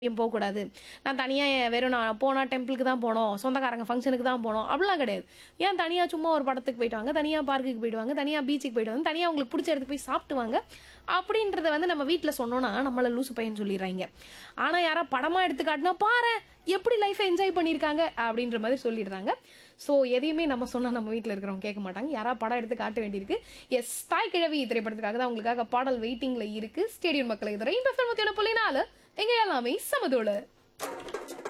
எங்கேயும் போகக்கூடாது நான் தனியாக வெறும் நான் போனால் டெம்பிளுக்கு தான் போனோம் சொந்தக்காரங்க ஃபங்க்ஷனுக்கு தான் போனோம் அப்படிலாம் கிடையாது ஏன் தனியாக சும்மா ஒரு படத்துக்கு போயிட்டு வாங்க தனியாக பார்க்குக்கு போயிடுவாங்க தனியாக பீச்சுக்கு போயிட்டு வாங்க தனியாக உங்களுக்கு பிடிச்ச இடத்துக்கு போய் சாப்பிட்டு வாங்க அப்படின்றத வந்து நம்ம வீட்டில் சொன்னோன்னா நம்மளை லூசு பையன் சொல்லிடுறாங்க ஆனால் யாரா படமாக எடுத்து காட்டினா பாரு எப்படி லைஃப்பை என்ஜாய் பண்ணியிருக்காங்க அப்படின்ற மாதிரி சொல்லிடுறாங்க ஸோ எதையுமே நம்ம சொன்னால் நம்ம வீட்டில் இருக்கிறவங்க கேட்க மாட்டாங்க யாரா படம் எடுத்து காட்ட வேண்டியிருக்கு எஸ் தாய் கிழவி திரைப்படத்துக்காக தான் உங்களுக்காக பாடல் வெயிட்டிங்கில் இருக்குது ஸ்டேடியம் மக்களை இதுவரை இந்த தொண்ணூற்றி ஒன்று புள்ளி நாலு எங்க எல்லாமே சமதோடு